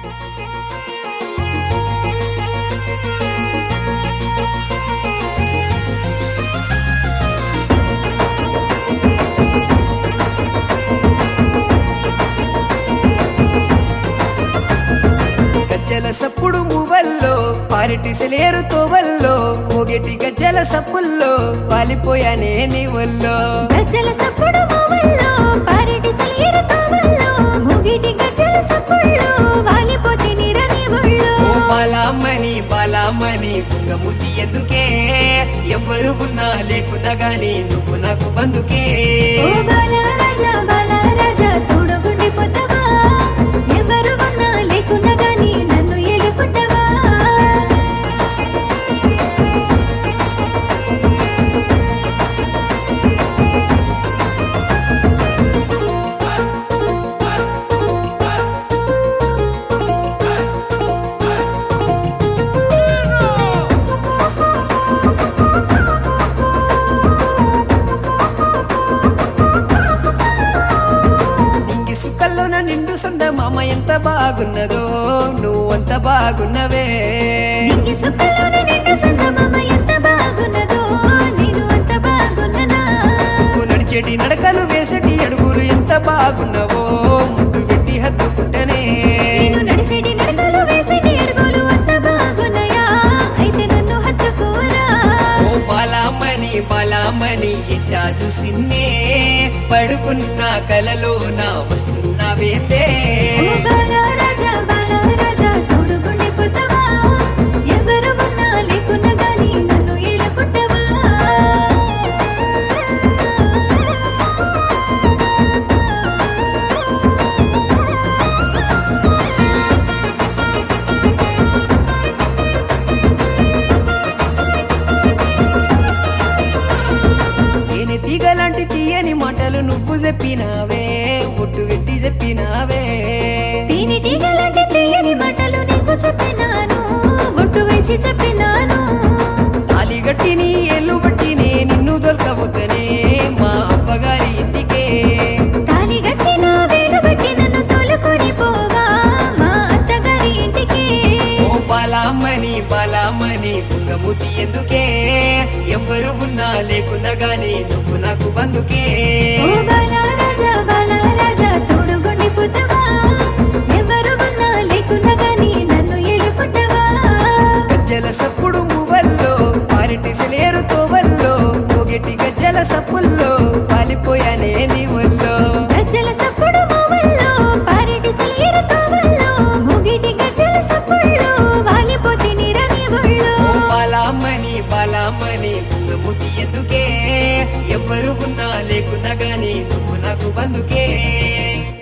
గజ్జల సప్పుడు మువ్వల్లో పారిటిసలేరు తోవల్లో మొగటి గజ్జల సప్పుల్లో వాలిపోయానే నీ వల్లో గజ్జల సప్పుడు మూవల్లో పారిటి సలీరు తోవల్లో ముగిటి గజ్జల సప్పుళ్ళు వాలిపోతే నిరని ఒళ్ళు ఓ బాలామణి బాలామణి బుంగముతి ఎందుకే ఎవ్వరు ఉన్నా లేకున్నా గాని నువ్వు నాకు బందుకే ఓ బాలా రాజా బాలా రాజా తోడుగుండి పోతావా ఎవరు ఉన్నా లేకున్నా గాని నన్ను ఎలుకుంటావా నింగి సుక్కల్లోన నిండు సంద మామ ఎంత బాగున్నదో నువ్వంత బాగున్నవే నింగి సుక్కలోన నిండు సందమామ ఎంత బాగున్నదో నేను అంత బాగున్ననా నువ్వు నడిచేటి నడకలు వేసేటి అడుగులు ఎంత బాగున్నవో ముద్దు పెట్టి హత్తుకుంటేనే నేను నడిసేటి నడకలు వేసేటి అడుగులు అంత బాగున్నాయా అయితే నన్ను హత్తుకోరా ఓ బాలామణి బాలామణి ఇట్టా చూసిన్నే పడుకున్న కలలో నా వస్తున్నావేందే ఓ బాలా రాజా బాలా రాజా తోడుగుండి పోతావా ఎవరు ఉన్నా లేకున్నా గాని నన్ను ఏలుకుంటావా తేనె తీగలాంటి తీయని మాటలు నువ్వు చెప్పినావే ఒట్టు పెట్టి చెప్పినావే తేనెటీగలాంటి తీయని మాటలు నీకు చెప్పినాను ఒట్టు వేసి చెప్పినాను తాలిగట్టి నీ ఎల్లు బట్టి నే నిన్ను దొరకబోతనే మా అవ్వగారి ఇంటికే తాలి గట్టిన వేలు బట్టి నన్ను తోలుకొని పోవా మా అత్తగారి ఇంటికి ఓ బాలామణి బాలామణి బుంగమూతి ఎందుకే ఎవ్వరు ఉన్నా లేకున్నా గాని నువ్వు నాకు బందుకే ఓ బాలా రాజా బాలా రాజా తోడుగుండి పోతావా ఎవరు ఉన్నా లేకున్నా గాని నన్ను ఎలుకుంటావా గజ్జల సప్పుడు మువ్వల్లో పారిటిసలేరు తోవల్లో పొగటి గజ్జల సప్పుల్లో పాలిపోయానే నీ వల్లో గజ్జల సప్పుడు మూవల్లో పారిటి సలీరు తోవల్లో ముగిటి గజ్జల సప్పుళ్ళు వాలిపోతే నిరని ఒళ్ళు ఓ బాలామణి బాలామణి బుంగమూతి ఎందుకే ఎవ్వరు ఉన్నా లేకున్నా గాని నువ్వు నాకు బందుకే